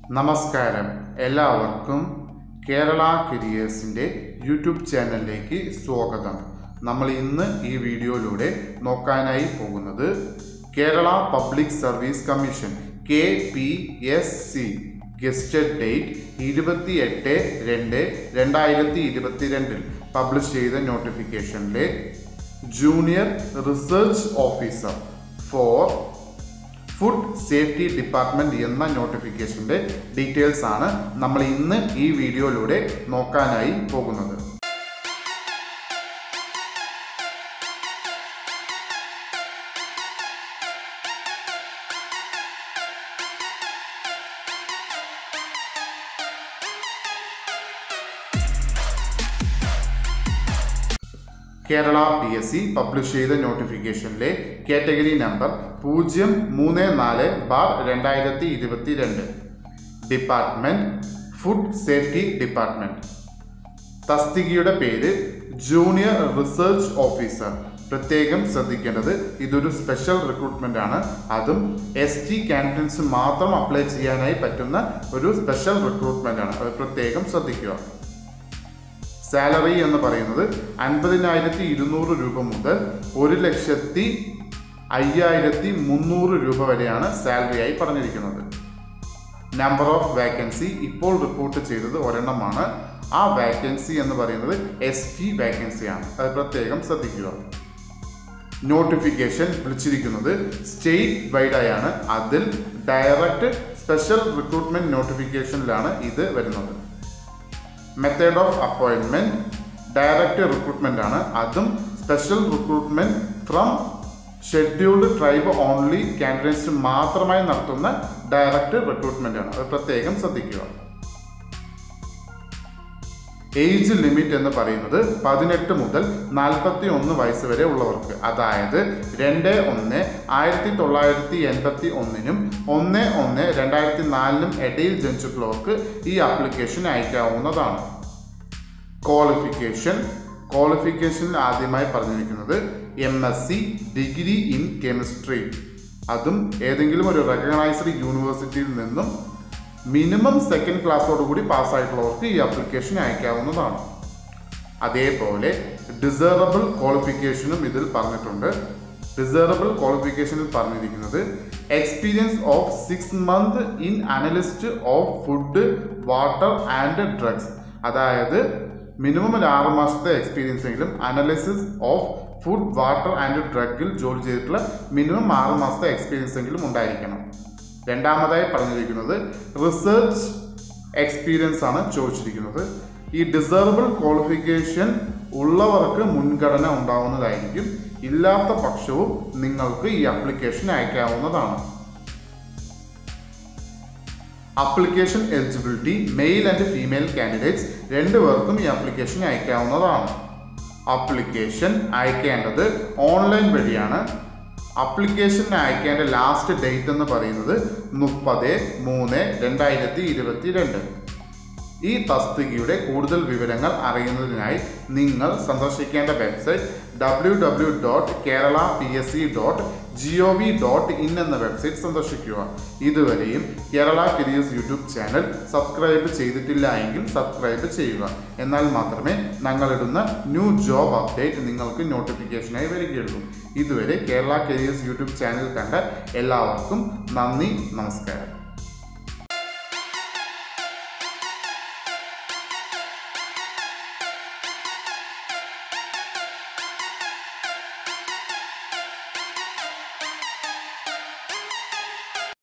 നമസ്കാരം എല്ലാവർക്കും കേരള കരിയേഴ്സിൻ്റെ യൂട്യൂബ് ചാനലിലേക്ക് സ്വാഗതം നമ്മൾ ഇന്ന് ഈ വീഡിയോയിലൂടെ നോക്കാനായി പോകുന്നത് Kerala public service commission K P S C gazette date ഇരുപത്തിയെട്ട് രണ്ട് രണ്ടായിരത്തി ഇരുപത്തിരണ്ടിൽ പബ്ലിഷ് ചെയ്ത നോട്ടിഫിക്കേഷനിലെ junior research officer for food safety department എന്ന നോട്ടിഫിക്കേഷന്റെ ഡീറ്റെയിൽസ് ആണ് നമ്മൾ ഇന്ന് ഈ വീഡിയോയിലൂടെ നോക്കാനായി പോകുന്നത് Kerala P S C publish ചെയ്ത നോട്ടിഫിക്കേഷനിലെ കാറ്റഗറി നമ്പർ പൂജ്യം മൂന്ന് നാല് ബാർ രണ്ടായിരത്തി ഇരുപത്തി രണ്ട് ഡിപ്പാർട്ട്മെന്റ് ഫുഡ് സേഫ്റ്റി ഡിപ്പാർട്ട്മെന്റ് തസ്തികയുടെ പേര് ജൂനിയർ റിസർച്ച് ഓഫീസർ പ്രത്യേകം ശ്രദ്ധിക്കേണ്ടത് ഇതൊരു സ്പെഷ്യൽ റിക്രൂട്ട്മെന്റ് ആണ് അതും എസ് ടി കാൻഡിഡേറ്റ്സ് മാത്രം അപ്ലൈ ചെയ്യാനായി പറ്റുന്ന ഒരു സ്പെഷ്യൽ റിക്രൂട്ട്മെന്റ് ആണ് അത് പ്രത്യേകം ശ്രദ്ധിക്കുക സാലറി എന്ന് പറയുന്നത് അൻപതിനായിരത്തി ഇരുന്നൂറ് രൂപ മുതൽ ഒരു ലക്ഷത്തി അയ്യായിരത്തി മുന്നൂറ് രൂപ വരെയാണ് സാലറി ആയി പറഞ്ഞിരിക്കുന്നത് നമ്പർ ഓഫ് വാക്കൻസി ഇപ്പോൾ റിപ്പോർട്ട് ചെയ്തത് ഒരെണ്ണമാണ് ആ വാക്കൻസി എന്ന് പറയുന്നത് എസ് ടി വാക്കൻസിയാണ് അത് പ്രത്യേകം ശ്രദ്ധിക്കുക നോട്ടിഫിക്കേഷൻ വിളിച്ചിരിക്കുന്നത് സ്റ്റേറ്റ് വൈഡായാണ് അതിൽ ഡയറക്റ്റ് സ്പെഷ്യൽ റിക്രൂട്ട്മെന്റ് നോട്ടിഫിക്കേഷനിലാണ് ഇത് വരുന്നത് മെത്തേഡ് ഓഫ് അപ്പോയിൻമെന്റ് ഡയറക്റ്റ് റിക്രൂട്ട്മെന്റ് ആണ് അതും special recruitment from scheduled tribe only candidates മാത്രമായി നടത്തുന്ന ഡയറക്റ്റ് റിക്രൂട്ട്മെന്റ് ആണ് അത് പ്രത്യേകം ശ്രദ്ധിക്കുക ഏജ് ലിമിറ്റ് എന്ന് പറയുന്നത് പതിനെട്ട് മുതൽ നാൽപ്പത്തി ഒന്ന് വയസ്സ് വരെ ഉള്ളവർക്ക് അതായത് രണ്ട് ഒന്ന് ആയിരത്തി തൊള്ളായിരത്തി എൺപത്തി ഒന്നിനും ഒന്ന് ഒന്ന് രണ്ടായിരത്തി നാലിനും ഇടയിൽ ജനിച്ചിട്ടുള്ളവർക്ക് ഈ ആപ്ലിക്കേഷൻ അയക്കാവുന്നതാണ് ക്വാളിഫിക്കേഷൻ ക്വാളിഫിക്കേഷനിൽ ആദ്യമായി പറഞ്ഞിരിക്കുന്നത് M S C degree in chemistry അതും ഏതെങ്കിലും ഒരു റെക്കഗ്നൈസ്ഡ് യൂണിവേഴ്സിറ്റിയിൽ നിന്നും മിനിമം സെക്കൻഡ് ക്ലാസ്സോടുകൂടി പാസ്സായിട്ടുള്ളവർക്ക് ഈ ആപ്ലിക്കേഷൻ അയക്കാവുന്നതാണ് അതേപോലെ ഡിസേറബിൾ ക്വാളിഫിക്കേഷനും ഇതിൽ പറഞ്ഞിട്ടുണ്ട് ഡിസേറബിൾ ക്വാളിഫിക്കേഷനിൽ പറഞ്ഞിരിക്കുന്നത് experience of six month in analyst of food water and drugs അതായത് മിനിമം ഒരു ആറ് മാസത്തെ എക്സ്പീരിയൻസ് എങ്കിലും analysis of food water and ഡ്രഗിൽ ജോലി ചെയ്തിട്ടുള്ള മിനിമം ആറ് മാസത്തെ എക്സ്പീരിയൻസ് എങ്കിലും ഉണ്ടായിരിക്കണം രണ്ടാമതായി പറഞ്ഞിരിക്കുന്നത് റിസർച്ച് എക്സ്പീരിയൻസ് ആണ് ചോദിച്ചിരിക്കുന്നത് ഈ ഡിസേർബിൾ ക്വാളിഫിക്കേഷൻ ഉള്ളവർക്ക് മുൻഗണന ഉണ്ടാവുന്നതായിരിക്കും ഇല്ലാത്ത പക്ഷവും നിങ്ങൾക്ക് ഈ ആപ്ലിക്കേഷൻ അയക്കാവുന്നതാണ് application eligibility male and female candidates രണ്ടുപേർക്കും ഈ ആപ്ലിക്കേഷൻ അയക്കാവുന്നതാണ് ആപ്ലിക്കേഷൻ അയക്കേണ്ടത് ഓൺലൈൻ വഴിയാണ് അപ്ലിക്കേഷൻ അയക്കേണ്ട ലാസ്റ്റ് ഡേറ്റ് എന്ന് പറയുന്നത് മുപ്പത് മൂന്ന് രണ്ടായിരത്തി ഇരുപത്തി രണ്ട് ഈ തസ്തികയുടെ കൂടുതൽ വിവരങ്ങൾ അറിയുന്നതിനായി നിങ്ങൾ സന്ദർശിക്കേണ്ട website W W dot Kerala P S C dot G O V dot in എന്ന വെബ്സൈറ്റ് സന്ദർശിക്കുക ഇതുവരെയും Kerala careers YouTube channel subscribe ചെയ്തിട്ടില്ല എങ്കിൽ സബ്സ്ക്രൈബ് ചെയ്യുക എന്നാൽ മാത്രമേ ഞങ്ങളിടുന്ന ന്യൂ ജോബ് അപ്ഡേറ്റ് നിങ്ങൾക്ക് നോട്ടിഫിക്കേഷനായി വരികയുള്ളൂ ഇതുവരെ കേരള കരിയേഴ്സ് യൂട്യൂബ് ചാനൽ കണ്ട എല്ലാവർക്കും നന്ദി നമസ്കാരം